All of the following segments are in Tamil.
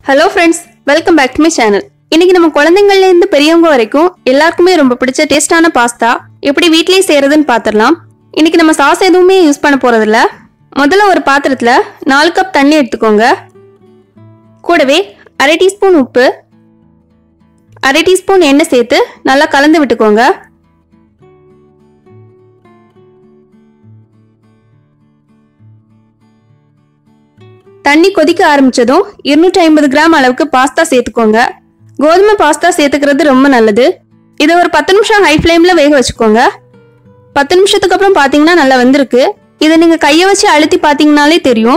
hello friends welcome back to my channel இன்னைக்கு நம்ம குழந்தைங்கள்ல இருந்து பெரியவங்க வரைக்கும் எல்லாருக்குமே ரொம்ப பிடிச்ச டேஸ்டான பாஸ்தா எப்படி வீட்லயே செய்யறதுன்னு பார்த்துடலாம் இன்னைக்கு நம்ம சாஸ் எதுவுமே யூஸ் பண்ண போறதில்ல முதல்ல ஒரு பாத்திரத்துல நாலு கப் தண்ணி எடுத்துக்கோங்க கூடவே அரை டீஸ்பூன் உப்பு அரை டீஸ்பூன் எண்ணெய் சேர்த்து நல்லா கலந்து விட்டுக்கோங்க தண்ணி கொதிக்க ஆரம்பிச்சதும் இருநூற்றி ஐம்பது கிராம் அளவுக்கு பாஸ்தா சேர்த்துக்கோங்க கோதுமை பாஸ்தா சேர்த்துக்கிறது ரொம்ப நல்லது இதை ஒரு பத்து நிமிஷம் ஹை ஃப்ளேம்ல வேக வச்சுக்கோங்க பத்து நிமிஷத்துக்கு அப்புறம் பார்த்தீங்கன்னா நல்லா வந்திருக்கு இதை நீங்க கையை வச்சு அழுத்தி பார்த்தீங்கனாலே தெரியும்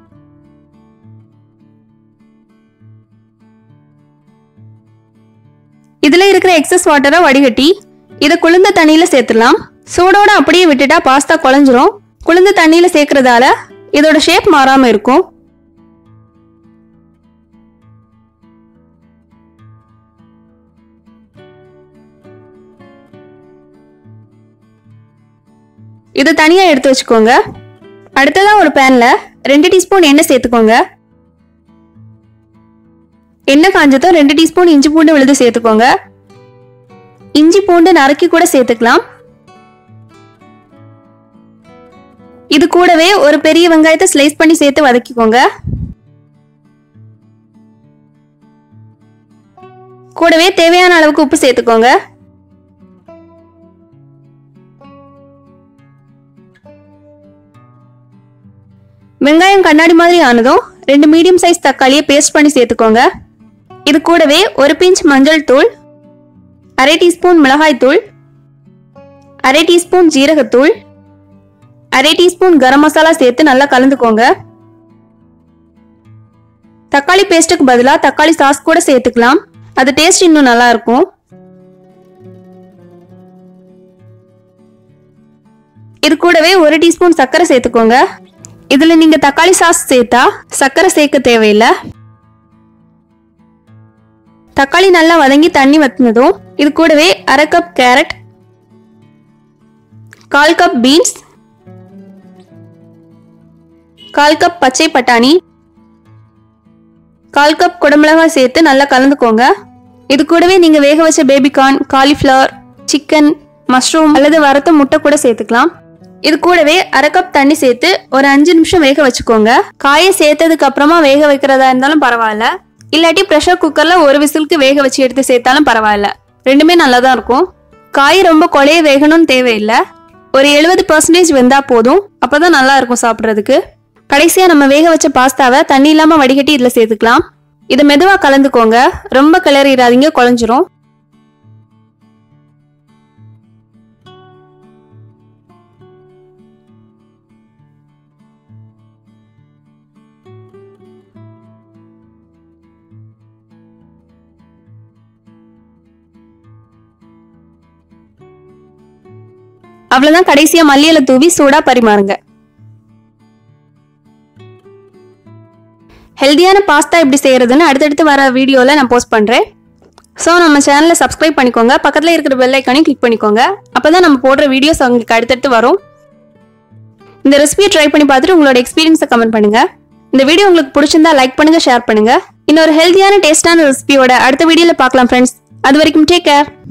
இதுல இருக்கிற எக்ஸஸ் வாட்டரை வடிகட்டி இதை குளிர்ந்த தண்ணியில சேர்த்துடலாம் சூடோட அப்படியே விட்டுட்டா பாஸ்தா குழஞ்சிரும் குளிர்ந்த தண்ணியில சேர்க்கறதால இதோட ஷேப் மாறாம இருக்கும் இது தனியா எடுத்து வச்சுக்கோங்க அடுத்ததா ஒரு பேன்ல ரெண்டு டீஸ்பூன் எண்ணெய் சேர்த்துக்கோங்க எண்ணெய் காஞ்சதும் ரெண்டு டீஸ்பூன் இஞ்சி பூண்டு விழுது சேர்த்துக்கோங்க இஞ்சி பூண்டு நறுக்கி கூட சேர்த்துக்கலாம் இது கூடவே ஒரு பெரிய வெங்காயத்தை ஸ்லைஸ் பண்ணி சேர்த்து வதக்கிக்கோங்க கூடவே தேவையான அளவுக்கு உப்பு சேர்த்துக்கோங்க வெங்காயம் கண்ணாடி மாதிரி ஆனதும் ரெண்டு மீடியம் சைஸ் தக்காளியை பேஸ்ட் பண்ணி சேர்த்துக்கோங்க இது கூடவே ஒரு பிஞ்ச் மஞ்சள் தூள் அரை டீஸ்பூன் மிளகாய் தூள் அரை டீஸ்பூன் ஜீரகத்தூள் அரை டீஸ்பூன் கரம் மசாலா சேர்த்து நல்லா கலந்துக்கோங்க தக்காளி பேஸ்ட்டுக்கு பதிலாக தக்காளி சாஸ் கூட சேர்த்துக்கலாம் அது டேஸ்ட் இன்னும் நல்லா இருக்கும் இது கூடவே ஒரு டீஸ்பூன் சர்க்கரை சேர்த்துக்கோங்க இதுல நீங்க தக்காளி சாஸ் சேர்த்தா சர்க்கரை சேர்க்க தேவையில்லை தக்காளி நல்லா வதங்கி தண்ணி வத்தினதும் இது கூடவே அரை கப் கேரட் கால் கப் பீன்ஸ் கால் கப் பச்சை பட்டாணி கால் கப் குடமிளகாய் சேர்த்து நல்லா கலந்துக்கோங்க இது கூடவே நீங்க வேக வச்ச பேபிகார்ன் காலிஃப்ளவர் சிக்கன் மஷ்ரூம் அல்லது வறுத்த முட்டை கூட சேர்த்துக்கலாம் இது கூடவே அரை கப் தண்ணி சேர்த்து ஒரு அஞ்சு நிமிஷம் வேக வச்சுக்கோங்க காயை சேர்த்ததுக்கு அப்புறமா வேக வைக்கிறதா இருந்தாலும் பரவாயில்ல இல்லாட்டி ப்ரெஷர் குக்கர்ல ஒரு விசிலுக்கு வேக வச்சு எடுத்து சேர்த்தாலும் பரவாயில்ல ரெண்டுமே நல்லா தான் இருக்கும் காய் ரொம்ப கொலைய வேகணும்னு தேவையில்லை ஒரு எழுபது பர்சன்டேஜ் வெந்தா போதும் அப்பதான் நல்லா இருக்கும் சாப்பிட்றதுக்கு கடைசியா நம்ம வேக வச்ச பாஸ்தாவை தண்ணி இல்லாம வடிகட்டி இதுல சேர்த்துக்கலாம் இதை மெதுவா கலந்துக்கோங்க ரொம்ப கிளறிடாதீங்க குழஞ்சிரும் அவ்வளவுதான் கடைசியா மல்லியில தூவி சூடா பரிமாறுங்க ஹெல்தியான பாஸ்தா எப்படி செய்யறதுன்னு அடுத்தடுத்து வர வீடியோவில் நான் போஸ்ட் பண்ணுறேன் ஸோ நம்ம சேனலை சப்ஸ்கிரைப் பண்ணிக்கோங்க பக்கத்தில் இருக்கிற பெல் ஐக்கானையும் கிளிக் பண்ணிக்கோங்க அப்போ தான் நம்ம போடுற வீடியோஸ் உங்களுக்கு அடுத்தடுத்து வரும் இந்த ரெசிபியை ட்ரை பண்ணி பார்த்துட்டு உங்களோட எக்ஸ்பீரியன்ஸை கமெண்ட் பண்ணுங்க இந்த வீடியோ உங்களுக்கு பிடிச்சிருந்தா லைக் பண்ணுங்க ஷேர் பண்ணுங்க இன்னொரு ஹெல்தியான டேஸ்டான ரெசிபியோட அடுத்த வீடியோவில் பார்க்கலாம் ஃப்ரெண்ட்ஸ் அது வரைக்கும் டேக் கேர்